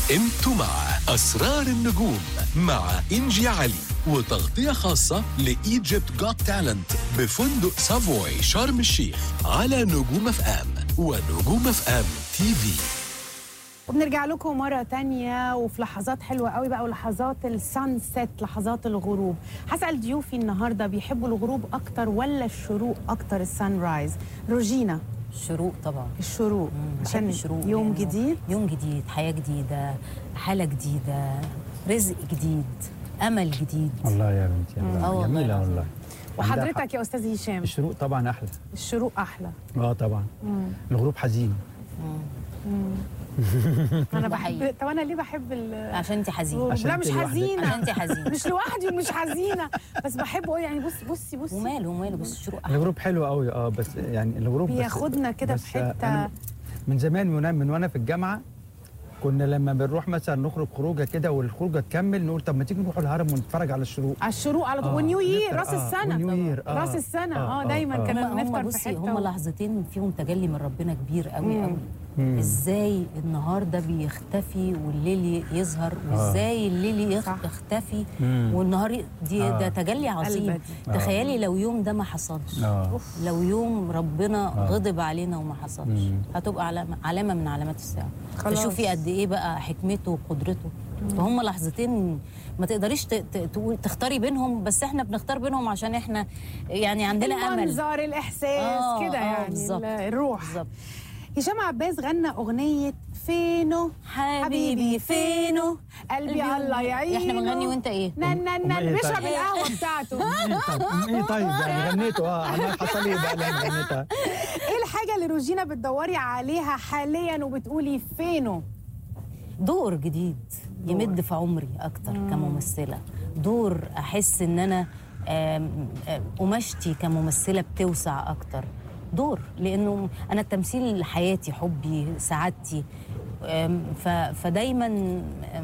انتوا مع أسرار النجوم مع إنجي علي وتغطية خاصة لإيجيبت جوت تالنت بفندق سافوي شرم الشيخ على نجوم اف ام ونجوم اف ام تي في وبنرجع لكم مرة تانية وفي لحظات حلوة قوي بقى ولحظات السان سيت لحظات الغروب هسأل ضيوفي النهاردة بيحبوا الغروب أكتر ولا الشروق أكتر السان رايز روجينا الشروق طبعا الشروق عشان عشان الشروق يوم لأنه جديد يوم جديد حياة جديدة حالة جديدة رزق جديد أمل جديد والله يا بنتي آه الله والله جميلة العظيم. والله عندها حق. وحضرتك يا أستاذ هشام الشروق طبعا احلى الشروق أحلى اه طبعا الغروب حزين أنا ده حقيقي. بحب طب أنا ليه بحب ال عشان أنت حزين الغروب؟ عشان لا أنت مش لوحدك. حزينة عشان أنت حزين مش لوحدي ومش حزينة بس بحبه يعني بصي بصي بصي وماله وماله بس الشروق أحلى الغروب حلو قوي اه بس يعني الغروب بس بياخدنا كده بس في آه، حتة أنا من زمان من, من وانا في الجامعه كنا لما بنروح مثلا نخرج خروجه كده والخروجه تكمل نقول طب ما تيجي نروح الهرم ونتفرج على الشروق على الشروق على طول آه، ونيو يير نفطر، راس آه، السنة ونيو يير، آه، راس السنة اه آه، دايما آه. كنا هم بنفطر في بصي حتة هم و- لحظتين فيهم تجلي من ربنا كبير قوي مم. قوي مم. ازاي النهار ده بيختفي والليل يظهر وازاي الليل صح. يخ- يختفي مم. والنهار ي- دي آه. ده تجلي عظيم قلبة دي. تخيلي لو يوم ده ما حصلش اه لو يوم ربنا آه. غضب علينا وما حصلش مم. هتبقى علامة, علامة من علامات الساعة خلاص. تشوفي قد ايه بقى حكمته وقدرته فهم لحظتين ما تقدريش ت- ت- تقول تختاري بينهم بس احنا بنختار بينهم عشان احنا يعني عندنا امل المنظر الاحساس آه، كده آه، يعني بالظبط. ال- الروح بالظبط هشام عباس غنى اغنيه فينو حبيبي فينه قلبي الله يعينه احنا بنغني وانت ايه نا نا أم نا إيه بيشرب طيب؟ القهوه بتاعته ايه طيب ايه طيب يعني غنيته اه عمال حصل ايه بقى لما غنيتها ايه الحاجه اللي روجينا بتدوري عليها حاليا وبتقولي فينو دور جديد يمد في عمري اكتر كممثله دور احس ان انا آم، آم، قماشتي كممثله بتوسع اكتر دور لانه انا التمثيل حياتي حبي سعادتي آم، ف- فدايما آم،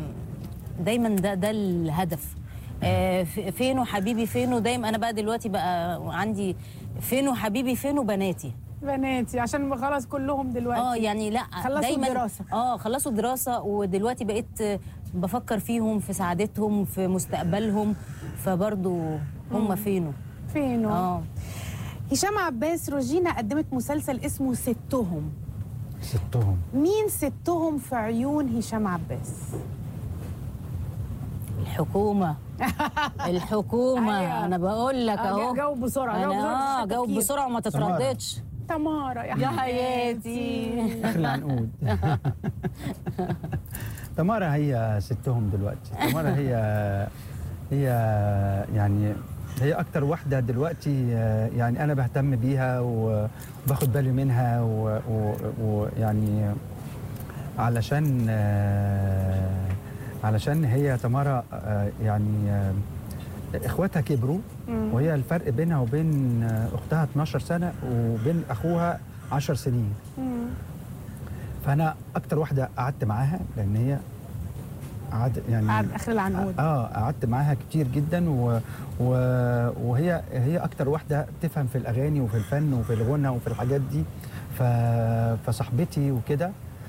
دايما ده ده الهدف آه، ف- فينه حبيبي فينه دايما انا بقى دلوقتي بقى عندي فينه حبيبي فينه بناتي بناتي عشان خلاص كلهم دلوقتي اه يعني لا خلصوا دايما الدراسة. اه خلصوا دراسه ودلوقتي بقيت آه، بفكر فيهم في سعادتهم في مستقبلهم فبرضو هم فينه فينو اه هشام عباس روجينا قدمت مسلسل اسمه ستهم ستهم مين ستهم في عيون هشام عباس الحكومه الحكومه أيوة. انا بقول لك آه، اهو جاوب بسرعه جاوب انا بسرعه اه جاوب بسرعه وما تترددش تمارا يا يا حياتي حياتي اخر العنقود تمارا هي ستهم دلوقتي تمارا هي هي يعني هي اكتر واحده دلوقتي آه، يعني انا بهتم بيها وباخد بالي منها و- و- ويعني علشان آه، علشان هي تمارا آه، يعني آه، اخواتها كبروا وهي الفرق بينها وبين آه، اختها 12 سنه وبين اخوها 10 سنين مم. فانا اكتر واحده قعدت معاها لان هي قعد يعني قعد اخر العنقود اه قعدت معاها كتير جدا و... و... وهي هي اكتر واحده تفهم في الاغاني وفي الفن وفي الغنى وفي الحاجات دي ف... فصاحبتي وكده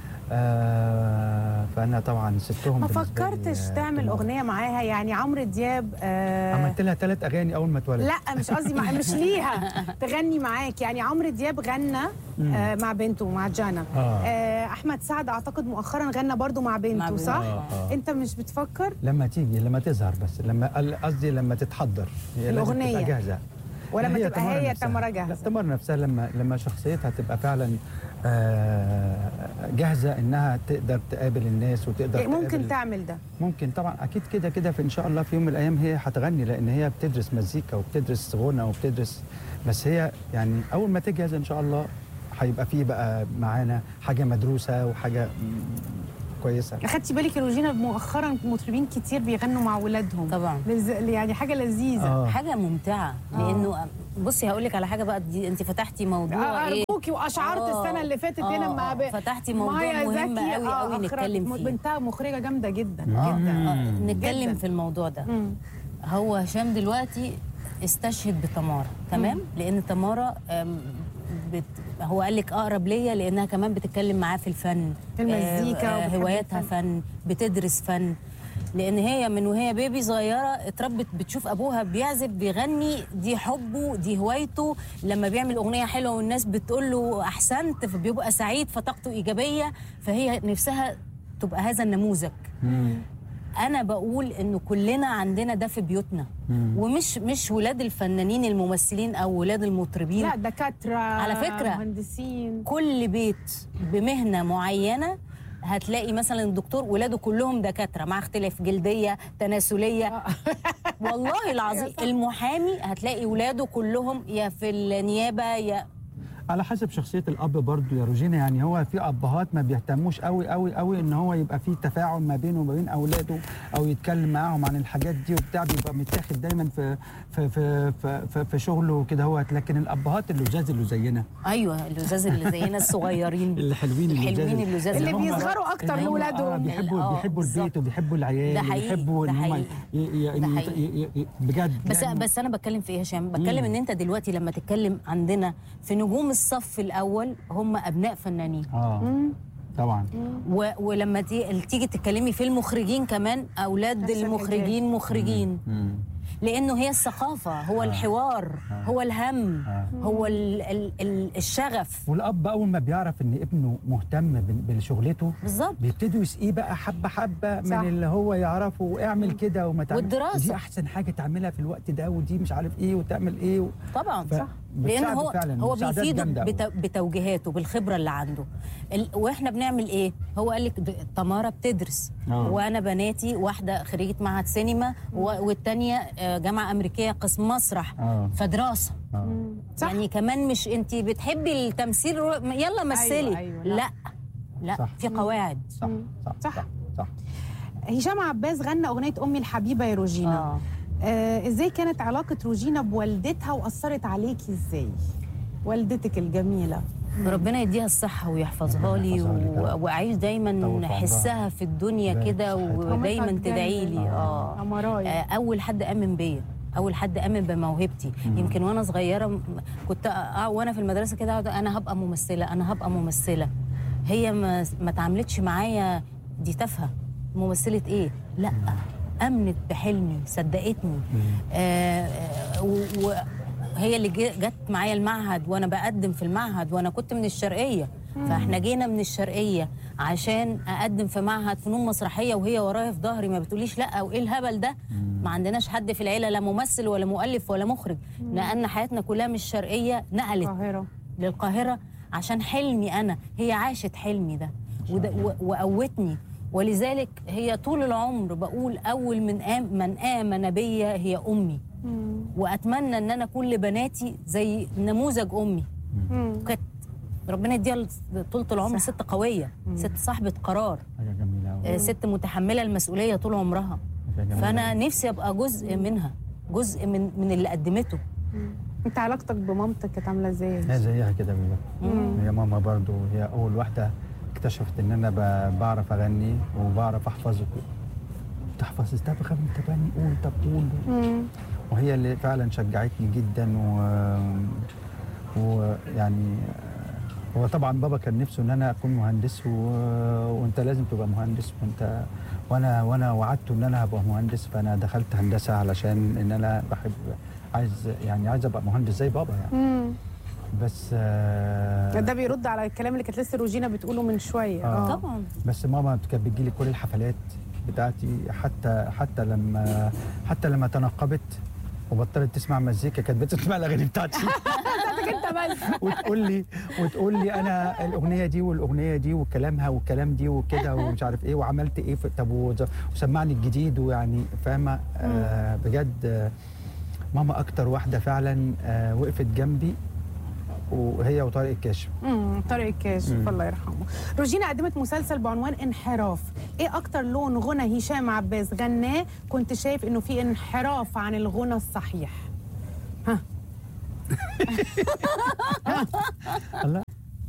آه فانا طبعا سبتهم ما بالنسبة لي، فكرتش آه، تعمل تمام. اغنيه معاها يعني عمرو دياب آه عملت لها ثلاث اغاني اول ما اتولدت لا مش قصدي مع مش ليها تغني معاك يعني عمرو دياب غنى آه مع بنته مع جانا آه. آه احمد سعد اعتقد مؤخرا غنى برضو مع بنته بنته. صح آه، آه. انت مش بتفكر لما تيجي لما تظهر بس لما قصدي لما تتحضر هي لازم الأغنية. تبقى جاهزه ولما هي تبقى تمارا هي نفسها. تمارا لا جاهزه تمارا نفسها لما لما شخصيتها تبقى فعلا آه، جاهزه انها تقدر تقابل الناس وتقدر إيه، ممكن تقابل تعمل ده ممكن طبعا اكيد كده كده في ان شاء الله في يوم من الايام هي هتغني لان هي بتدرس مزيكا وبتدرس غنى وبتدرس بس هي يعني اول ما تجهز ان شاء الله هيبقى في بقى معانا حاجه مدروسه وحاجه مم، كويسه اخدتي بالك يا روجينا مؤخرا مطربين كتير بيغنوا مع ولادهم طبعا لز... يعني حاجه لذيذه آه. حاجه ممتعه لانه بصي هقول لك على حاجه بقى دي انت فتحتي موضوع آه، ايه ارجوكي واشعرت آه، السنه اللي فاتت آه، هنا مع آه، ب... فتحتي موضوع مايا مهم زكي، قوي آه، قوي أخرج- نتكلم فيه. بنتها مخرجه جامده جدا آه. جدا آه، نتكلم جداً. في الموضوع ده مم. هو هشام دلوقتي استشهد بتمارا تمام لان تمارا آم، بت هو قال لك اقرب ليا لانها كمان بتتكلم معاه في الفن في المزيكا آه، آه، وبتحب هواياتها الفن. فن بتدرس فن لان هي من وهي بيبي صغيره اتربت بتشوف ابوها بيعزف بيغني دي حبه دي هوايته لما بيعمل اغنيه حلوه والناس بتقول له احسنت فبيبقى سعيد فطاقته ايجابيه فهي نفسها تبقى هذا النموذج انا بقول انه كلنا عندنا ده في بيوتنا ومش مش ولاد الفنانين الممثلين او ولاد المطربين لا دكاتره على فكرة. مهندسين كل بيت بمهنه معينه هتلاقي مثلا الدكتور ولاده كلهم دكاتره مع اختلاف جلديه تناسليه والله العظيم المحامي هتلاقي ولاده كلهم يا في النيابه يا على حسب شخصيه الاب برضو يا روجينا يعني هو في ابهات ما بيهتموش قوي قوي قوي ان هو يبقى في تفاعل ما بينه وما بين اولاده او يتكلم معاهم عن الحاجات دي وبتاع بيبقى متاخد دايما في في في في, في, في شغله وكده هو لكن الابهات اللزاز اللي زينا ايوه اللزاز اللي زينا الصغيرين الحلوين الحلوين اللزاز اللي هم- بيصغروا اكتر اللي هم- لاولادهم آه بيحبوا آه، بيحبوا بالظبط. البيت وبيحبوا العيال ده حقيقي، وبيحبوا ده ان هم حقيقي. ي- ي- ده ي- حقيقي. ي- ي- بجد بس يعني بس انا بتكلم في ايه يا هشام بتكلم ان انت دلوقتي لما تتكلم عندنا في نجوم الصف الاول هم ابناء فنانين اه طبعا و... ولما تي... تيجي تتكلمي في المخرجين كمان اولاد نفس المخرجين مخرجين مم. لانه هي الثقافه هو الحوار هو الهم هو ال... ال... ال... الشغف والاب اول ما بيعرف ان ابنه مهتم بال- بشغلته بالظبط بيبتدوا يسقيه بقى حبه حبه صح. من اللي هو يعرفه واعمل كده وما تعمل والدراسة. ودي احسن حاجه تعملها في الوقت ده ودي مش عارف ايه وتعمل ايه و... طبعا ف- صح لان بتساعده هو فعلاً، هو مساعدات بيفيده جامدة أوي. بت... بتوجيهاته بالخبره اللي عنده ال... واحنا بنعمل ايه هو قال لك د- تمارا بتدرس آه. وانا بناتي واحده خريجه معهد سينما و... والتانيه آه، جامعه امريكيه قسم مسرح آه. فدراسه آه. صح يعني كمان مش انت بتحبي التمثيل رو- يلا مثلي أيوة، أيوة، لا. لا لا صح. في قواعد صح صح صح. صح, صح. هشام عباس غنى اغنيه امي الحبيبه يا روجينا اه آه ازاي كانت علاقه روجينا بوالدتها واثرت عليكي ازاي والدتك الجميله ربنا يديها الصحة ويحفظها لي يحفظها لك يا و... رب. وأعيش طول دايما في حسها في الدنيا يبارك كده في حياتها. ودايما مامتها تدعي لي تجنن. اه أمرايا. آه، أول حد آمن بيا أول حد آمن بموهبتي يمكن وأنا صغيرة م- كنت أ- وأنا في المدرسة كده أقعد أنا هبقى ممثلة أنا هبقى ممثلة هي ما ما تعاملتش معايا دي تافهة ممثلة إيه؟ لا امنت بحلمي صدقتني آه آه، و- وهي اللي جه- جت معايا المعهد وانا بقدم في المعهد وانا كنت من الشرقيه فاحنا جينا من الشرقيه عشان اقدم في معهد فنون مسرحيه وهي ورايا في ظهري ما بتقوليش لا وايه الهبل ده ما عندناش حد في العيله لا ممثل ولا مؤلف ولا مخرج نقلنا حياتنا كلها من الشرقيه نقلت القاهره للقاهرة عشان حلمي أنا هي عاشت حلمي ده وده و- وقوتني ولذلك هي طول العمر بقول أول من آم من آمن بيا هي أمي وأتمنى إن أنا أكون لبناتي زي نموذج أمي كانت ربنا يديها طولة العمر ست قوية ست صاحبة قرار حاجه جميله آه، قوي ست متحملة المسؤولية طول عمرها فأنا نفسي أبقى جزء منها جزء من من اللي قدمته انت علاقتك بمامتك كانت عامله ازاي هي زيها كده بالظبط هي ماما برضو هي اول واحده اكتشفت ان انا ب- بعرف اغني وبعرف احفظ تحفظ طب غني طب غني قول طب قول مم. وهي اللي فعلا شجعتني جدا و ويعني هو طبعا بابا كان نفسه ان انا اكون مهندس و... وانت لازم تبقى مهندس وانت وانا وانا وعدته ان انا هبقى مهندس فانا دخلت هندسه علشان ان انا بحب عايز يعني عايز ابقى مهندس زي بابا يعني مم. بس آه، ده بيرد على الكلام اللي كانت لسه روجينا بتقوله من شويه آه. طبعا بس ماما كانت بتجيلي كل الحفلات بتاعتي حتى حتى لما حتى لما تنقبت وبطلت تسمع مزيكا كانت بتسمع الاغاني بتاعتي بتاعتك انت بس وتقول لي وتقول لي انا الاغنيه دي والاغنيه دي وكلامها والكلام دي وكده ومش عارف ايه وعملت ايه في طب وز- وسمعني الجديد ويعني فاهمه آه بجد آه ماما اكتر واحده فعلا آه وقفت جنبي وهي وطارق الكاشف امم طارق الكاشف مم. الله يرحمه روجينا قدمت مسلسل بعنوان انحراف ايه اكتر لون غنى هشام عباس غناه كنت شايف انه في انحراف عن الغنى الصحيح الله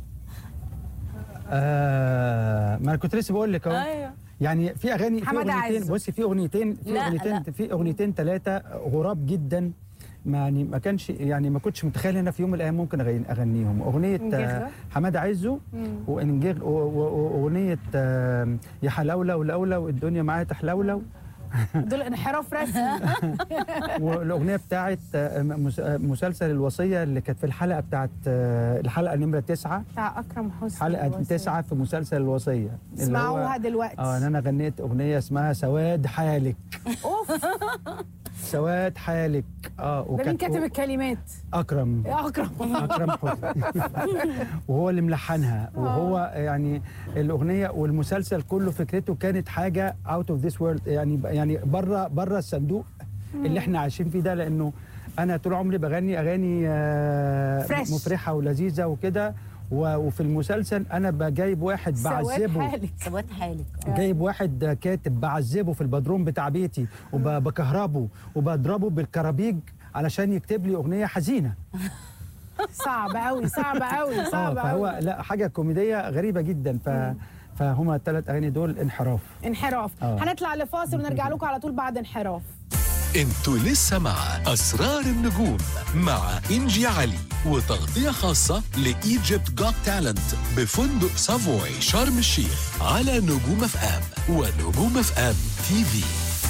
آه ما انا كنت لسه بقول لك اهو ايوه يعني في اغاني في حمادة اغنيتين عز. بصي في اغنيتين في لا، اغنيتين لا. في اغنيتين ثلاثه غراب جدا ما يعني ما كانش يعني ما كنتش متخيل ان انا في يوم من الايام ممكن أغني- اغنيهم اغنيه إنجيل آه، ده؟ حماده عزه وإنجيل- و- و- واغنيه آه، يا حلاوله ولوله والدنيا معايا تحلولو دول انحراف رسمي والاغنيه بتاعت آه، مس- آه، مسلسل الوصيه اللي كانت في الحلقه بتاعت آه، الحلقه نمره تسعة بتاع اكرم حسني حلقه الوصية. تسعة في مسلسل الوصيه اللي هو- اسمعوها دلوقتي اه إن انا غنيت اغنيه اسمها سواد حالك اوف سواد حالك اه ده مين كاتب الكلمات؟ اكرم يا اكرم اكرم حسني وهو اللي ملحنها وهو يعني الاغنيه والمسلسل كله فكرته كانت حاجه اوت اوف ذيس وورلد يعني يعني بره بره الصندوق اللي احنا عايشين فيه ده لانه انا طول عمري بغني اغاني آه، فريش. مفرحه ولذيذه وكده و- وفي المسلسل انا بجايب واحد سواد بعذبه حالك سواد حالك آه. جايب واحد كاتب بعذبه في البدروم بتاع بيتي وبكهربه وبضربه بالكرابيج علشان يكتب لي اغنيه حزينه صعب قوي صعب قوي اه صعب فهو قوي لا حاجه كوميديه غريبه جدا ف فهما الثلاث اغاني دول انحراف انحراف آه. هنطلع لفاصل ونرجع لكم على طول بعد انحراف انتوا لسه مع أسرار النجوم مع إنجي علي وتغطية خاصة لإيجيبت جوت تالنت بفندق سافوي شرم الشيخ على نجوم اف ام ونجوم اف ام تي في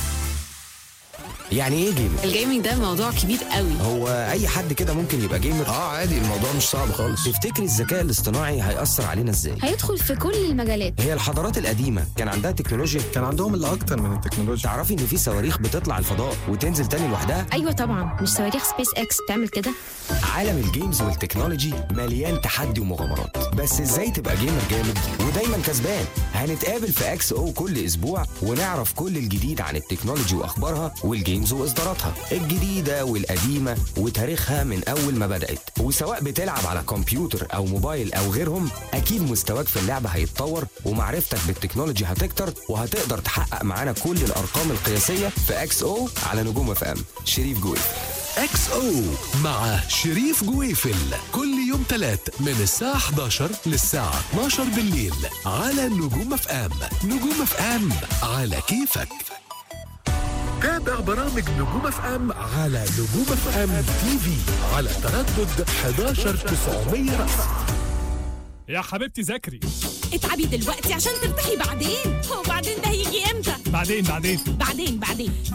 يعني ايه جيمر؟ الجيمنج ده موضوع كبير قوي هو اي حد كده ممكن يبقى جيمر؟ اه عادي الموضوع مش صعب خالص تفتكري الذكاء الاصطناعي هيأثر علينا ازاي؟ هيدخل في كل المجالات هي الحضارات القديمة كان عندها تكنولوجيا كان عندهم اللي اكتر من التكنولوجيا تعرفي ان في صواريخ بتطلع الفضاء وتنزل تاني لوحدها؟ ايوه طبعا مش صواريخ سبيس اكس بتعمل كده عالم الجيمز والتكنولوجي مليان تحدي ومغامرات بس ازاي تبقى جيمر جامد ودايما كسبان هنتقابل في اكس او كل اسبوع ونعرف كل الجديد عن التكنولوجي واخبارها والجيمز واصداراتها الجديده والقديمه وتاريخها من اول ما بدات وسواء بتلعب على كمبيوتر او موبايل او غيرهم اكيد مستواك في اللعبه هيتطور ومعرفتك بالتكنولوجي هتكتر وهتقدر تحقق معانا كل الارقام القياسيه في اكس او على نجوم اف ام شريف جوي اكس او مع شريف جويفل كل يوم تلات من الساعة 11 للساعة 12 بالليل على نجوم اف ام نجوم اف ام على كيفك تابع برامج نجوم اف ام على نجوم اف ام تي في على تردد 11 900 رأس يا حبيبتي ذاكري اتعبي دلوقتي عشان ترتاحي بعدين هو بعدين ده هيجي امتى بعدين بعدين بعدين بعدين